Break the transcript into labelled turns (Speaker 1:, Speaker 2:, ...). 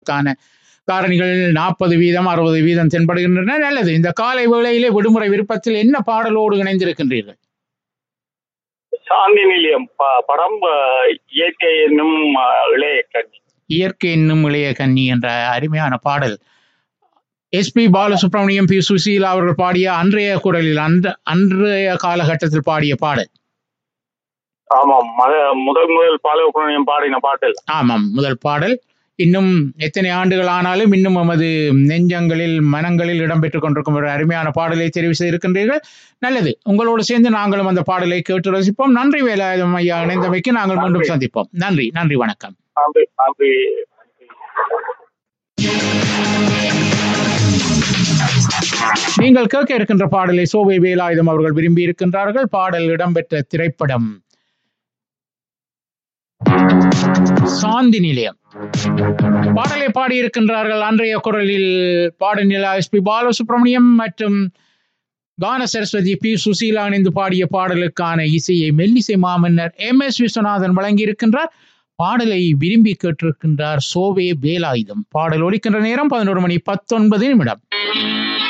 Speaker 1: கான காரணிகள் நாற்பது வீதம் அறுபது வீதம் தென்படுகின்றன நல்லது இந்த காலை வேளையிலே விடுமுறை விருப்பத்தில் என்ன பாடலோடு இணைந்திருக்கின்றீர்கள்
Speaker 2: சாந்தி நிலையம் ப- படம் அஹ், இயற்கை என்னும் அஹ், இளைய கட்சி
Speaker 1: இயற்கை என்னும் இளைய கன்னி என்ற அருமையான பாடல் எஸ்பி பாலசுப்ரமணியம் பி சுசீலா அவர்கள் பாடிய அன்றைய குரலில் அந்த அன்றைய காலகட்டத்தில் பாடிய பாடல்
Speaker 2: ஆமாம் மத- முதல் முதல் பாலகுப்ரணியம் பாடின பாட்டில்
Speaker 1: ஆமாம் முதல் பாடல் இன்னும் எத்தனை ஆண்டுகள் ஆனாலும் இன்னும் நமது நெஞ்சங்களில் மனங்களில் இடம்பெற்றுக் கொண்டிருக்கும் ஒரு அருமையான பாடலை தெரிவு செய்திருக்கின்றீர்கள் நல்லது உங்களோடு சேர்ந்து நாங்களும் அந்த பாடலை கேட்டு ரசிப்போம் நன்றி வேலாயுதம் ஐயா இணைந்தமைக்கு நாங்கள் மீண்டும்
Speaker 2: நன்றி.
Speaker 1: சந்திப்போம் நன்றி நன்றி வணக்கம்
Speaker 2: நன்றி நன்றி
Speaker 1: நீங்கள் கேட்க இருக்கின்ற பாடலை சோவை வேலாயுதம் அவர்கள் விரும்பி இருக்கின்றார்கள் பாடல் இடம்பெற்ற திரைப்படம் சாந்தி நிலையம் பாடலை பாடியிருக்கின்றார்கள் அன்றைய குரலில் பாடநிலா எஸ் பி பாலசுப்ரமணியம் மற்றும் கான சரஸ்வதி பி சுசீலா இணைந்து பாடிய பாடலுக்கான இசையை மெல்லிசை மாமன்னர் எம் எஸ் விஸ்வநாதன் வழங்கியிருக்கின்றார் பாடலை விரும்பி கேட்டிருக்கின்றார் சோவே வேலாயுதம் பாடல் ஒலிக்கின்ற நேரம் பதினோரு மணி பத்தொன்பது நிமிடம்